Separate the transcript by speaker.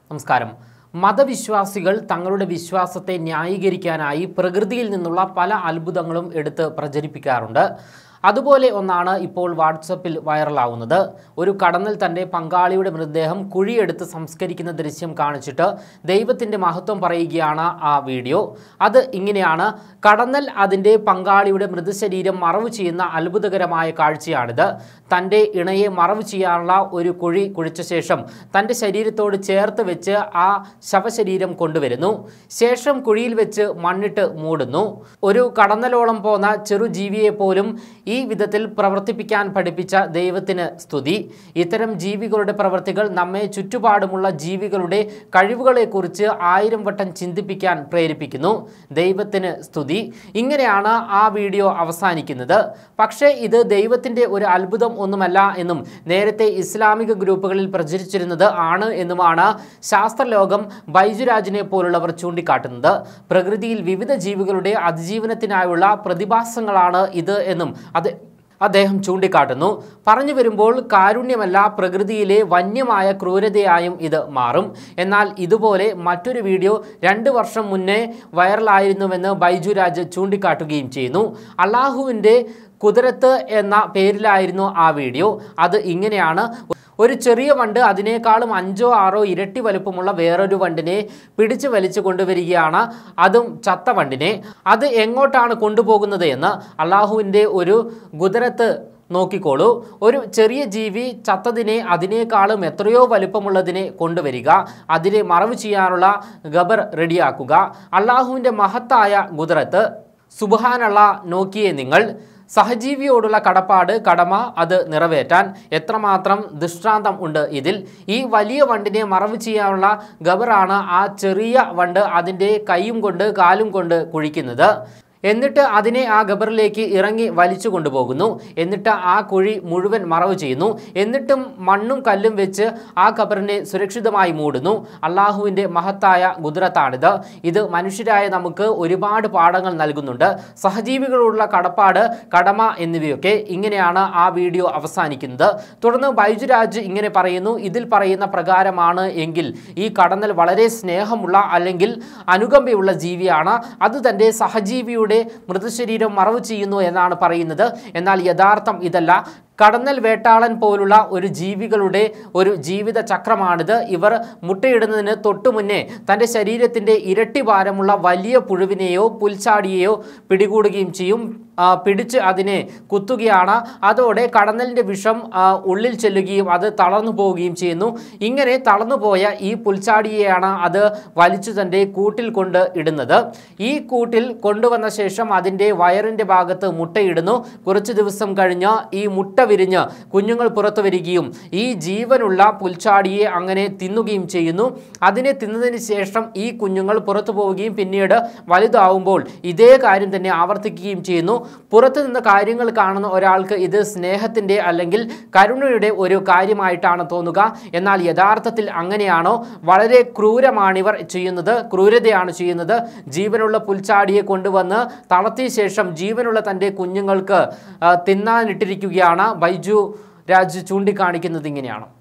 Speaker 1: നമസ്കാരം മതവിശ്വാസികൾ തങ്ങളുടെ വിശ്വാസത്തെ ന്യായീകരിക്കാനായി പ്രകൃതിയിൽ നിന്നുള്ള പല അത്ഭുതങ്ങളും എടുത്ത് പ്രചരിപ്പിക്കാറുണ്ട് അതുപോലെ ഒന്നാണ് ഇപ്പോൾ വാട്സപ്പിൽ വൈറലാവുന്നത് ഒരു കടന്നൽ തൻ്റെ പങ്കാളിയുടെ മൃതദേഹം കുഴിയെടുത്ത് സംസ്കരിക്കുന്ന ദൃശ്യം കാണിച്ചിട്ട് ദൈവത്തിൻ്റെ മഹത്വം പറയുകയാണ് ആ വീഡിയോ അത് ഇങ്ങനെയാണ് കടന്നൽ അതിൻ്റെ പങ്കാളിയുടെ മൃതശരീരം മറവ് ചെയ്യുന്ന അത്ഭുതകരമായ കാഴ്ചയാണിത് തൻ്റെ ഇണയെ മറവ് ചെയ്യാനുള്ള ഒരു കുഴി കുഴിച്ച ശേഷം തൻ്റെ ശരീരത്തോട് ചേർത്ത് വെച്ച് ആ ശവശരീരം കൊണ്ടുവരുന്നു ശേഷം കുഴിയിൽ വെച്ച് മണ്ണിട്ട് മൂടുന്നു ഒരു കടന്നലോളം പോന്ന ചെറുജീവിയെ പോലും ഈ വിധത്തിൽ പ്രവർത്തിപ്പിക്കാൻ പഠിപ്പിച്ച ദൈവത്തിന് സ്തുതി ഇത്തരം ജീവികളുടെ പ്രവൃത്തികൾ നമ്മെ ചുറ്റുപാടുമുള്ള ജീവികളുടെ കഴിവുകളെക്കുറിച്ച് ആയിരം വട്ടം ചിന്തിപ്പിക്കാൻ പ്രേരിപ്പിക്കുന്നു ദൈവത്തിന് സ്തുതി ഇങ്ങനെയാണ് ആ വീഡിയോ അവസാനിക്കുന്നത് പക്ഷേ ഇത് ദൈവത്തിൻ്റെ ഒരു അത്ഭുതം ഒന്നുമല്ല എന്നും നേരത്തെ ഇസ്ലാമിക ഗ്രൂപ്പുകളിൽ പ്രചരിച്ചിരുന്നത് ആണ് എന്നുമാണ് ശാസ്ത്രലോകം ബൈജുരാജിനെ പോലുള്ളവർ ചൂണ്ടിക്കാട്ടുന്നത് പ്രകൃതിയിൽ വിവിധ ജീവികളുടെ അതിജീവനത്തിനായുള്ള പ്രതിഭാസങ്ങളാണ് ഇത് എന്നും അത് അദ്ദേഹം ചൂണ്ടിക്കാട്ടുന്നു പറഞ്ഞു വരുമ്പോൾ കാരുണ്യമല്ല പ്രകൃതിയിലെ വന്യമായ ക്രൂരതയായും ഇത് മാറും എന്നാൽ ഇതുപോലെ മറ്റൊരു വീഡിയോ രണ്ട് വർഷം മുന്നേ വൈറലായിരുന്നുവെന്ന് ബൈജുരാജ് ചൂണ്ടിക്കാട്ടുകയും ചെയ്യുന്നു അള്ളാഹുവിൻ്റെ കുതിരത്ത് എന്ന പേരിലായിരുന്നു ആ വീഡിയോ അത് ഇങ്ങനെയാണ് ഒരു ചെറിയ വണ്ട് അതിനേക്കാളും അഞ്ചോ ആറോ ഇരട്ടി വലുപ്പമുള്ള വേറൊരു വണ്ടിനെ പിടിച്ചു വലിച്ചു കൊണ്ടുവരികയാണ് അതും ചത്ത വണ്ടിനെ അത് എങ്ങോട്ടാണ് കൊണ്ടുപോകുന്നത് എന്ന് അള്ളാഹുവിൻ്റെ ഒരു കുതിരത്ത് നോക്കിക്കോളൂ ഒരു ചെറിയ ജീവി ചത്തതിനെ അതിനേക്കാളും എത്രയോ വലുപ്പമുള്ളതിനെ കൊണ്ടുവരിക അതിനെ മറവ് ചെയ്യാനുള്ള ഗബർ റെഡിയാക്കുക അള്ളാഹുവിൻ്റെ മഹത്തായ കുതിരത്ത് സുബഹാനുള്ള നോക്കിയേ നിങ്ങൾ സഹജീവിയോടുള്ള കടപ്പാട് കടമ അത് നിറവേറ്റാൻ എത്രമാത്രം ദൃഷ്ടാന്തം ഉണ്ട് ഇതിൽ ഈ വലിയ വണ്ടിനെ മറവ് ചെയ്യാനുള്ള ഗബറാണ് ആ ചെറിയ വണ്ട് അതിൻ്റെ കൈയും കൊണ്ട് കാലും കൊണ്ട് കുഴിക്കുന്നത് എന്നിട്ട് അതിനെ ആ ഗബറിലേക്ക് ഇറങ്ങി വലിച്ചു കൊണ്ടുപോകുന്നു എന്നിട്ട് ആ കുഴി മുഴുവൻ മറവ് ചെയ്യുന്നു എന്നിട്ടും മണ്ണും കല്ലും വെച്ച് ആ ഖബറിനെ സുരക്ഷിതമായി മൂടുന്നു അള്ളാഹുവിൻ്റെ മഹത്തായ കുതിരത്താണിത് ഇത് മനുഷ്യരായ നമുക്ക് ഒരുപാട് പാഠങ്ങൾ നൽകുന്നുണ്ട് സഹജീവികളോടുള്ള കടപ്പാട് കടമ എന്നിവയൊക്കെ ഇങ്ങനെയാണ് ആ വീഡിയോ അവസാനിക്കുന്നത് തുടർന്ന് ബൈജുരാജ് ഇങ്ങനെ പറയുന്നു ഇതിൽ പറയുന്ന പ്രകാരമാണ് എങ്കിൽ ഈ കടന്നൽ വളരെ സ്നേഹമുള്ള അല്ലെങ്കിൽ അനുകമ്പയുള്ള ജീവിയാണ് അത് തൻ്റെ സഹജീവിയുടെ മൃതശരീരം മറവ് ചെയ്യുന്നു എന്നാണ് പറയുന്നത് എന്നാൽ യഥാർത്ഥം ഇതല്ല കടന്നൽ വേട്ടാളൻ പോലുള്ള ഒരു ജീവികളുടെ ഒരു ജീവിത ചക്രമാണിത് ഇവർ മുട്ടയിടുന്നതിന് തൊട്ടു മുന്നേ തൻ്റെ ശരീരത്തിൻ്റെ ഇരട്ടി ഭാരമുള്ള വലിയ പുഴുവിനെയോ പുൽച്ചാടിയെയോ പിടികൂടുകയും ചെയ്യും ആ, പിടിച്ച് അതിനെ കുത്തുകയാണ് അതോടെ കടന്നലിൻ്റെ വിഷം ആ, ഉള്ളിൽ ചെല്ലുകയും അത് തളർന്നു പോവുകയും ചെയ്യുന്നു ഇങ്ങനെ തളർന്നുപോയ ഈ പുൽച്ചാടിയെയാണ് അത് വലിച്ചു തൻ്റെ കൂട്ടിൽ കൊണ്ട് ഇടുന്നത് ഈ കൂട്ടിൽ കൊണ്ടുവന്ന ശേഷം അതിൻ്റെ വയറിൻ്റെ ഭാഗത്ത് മുട്ടയിടുന്നു കുറച്ച് ദിവസം കഴിഞ്ഞ് ഈ മുട്ട വിരിഞ്ഞ് കുഞ്ഞുങ്ങൾ പുറത്തു വരികയും ഈ ജീവനുള്ള പുൽച്ചാടിയെ അങ്ങനെ തിന്നുകയും ചെയ്യുന്നു അതിനെ തിന്നതിന് ശേഷം ഈ കുഞ്ഞുങ്ങൾ പുറത്തു പോവുകയും പിന്നീട് വലുതാവുമ്പോൾ ഇതേ കാര്യം തന്നെ ആവർത്തിക്കുകയും ചെയ്യുന്നു പുറത്തു നിന്ന് കാര്യങ്ങൾ കാണുന്ന ഒരാൾക്ക് ഇത് സ്നേഹത്തിൻ്റെ അല്ലെങ്കിൽ കരുണയുടെ ഒരു കാര്യമായിട്ടാണ് തോന്നുക എന്നാൽ യഥാർത്ഥത്തിൽ അങ്ങനെയാണോ വളരെ ക്രൂരമാണിവർ ചെയ്യുന്നത് ക്രൂരതയാണ് ചെയ്യുന്നത് ജീവനുള്ള പുൽച്ചാടിയെ കൊണ്ടുവന്ന് തളർത്തിയ ശേഷം ജീവനുള്ള തൻ്റെ കുഞ്ഞുങ്ങൾക്ക് ആ, തിന്നാനിട്ടിരിക്കുകയാണ് ബൈജു രാജ് ചൂണ്ടിക്കാണിക്കുന്നത് ഇങ്ങനെയാണ്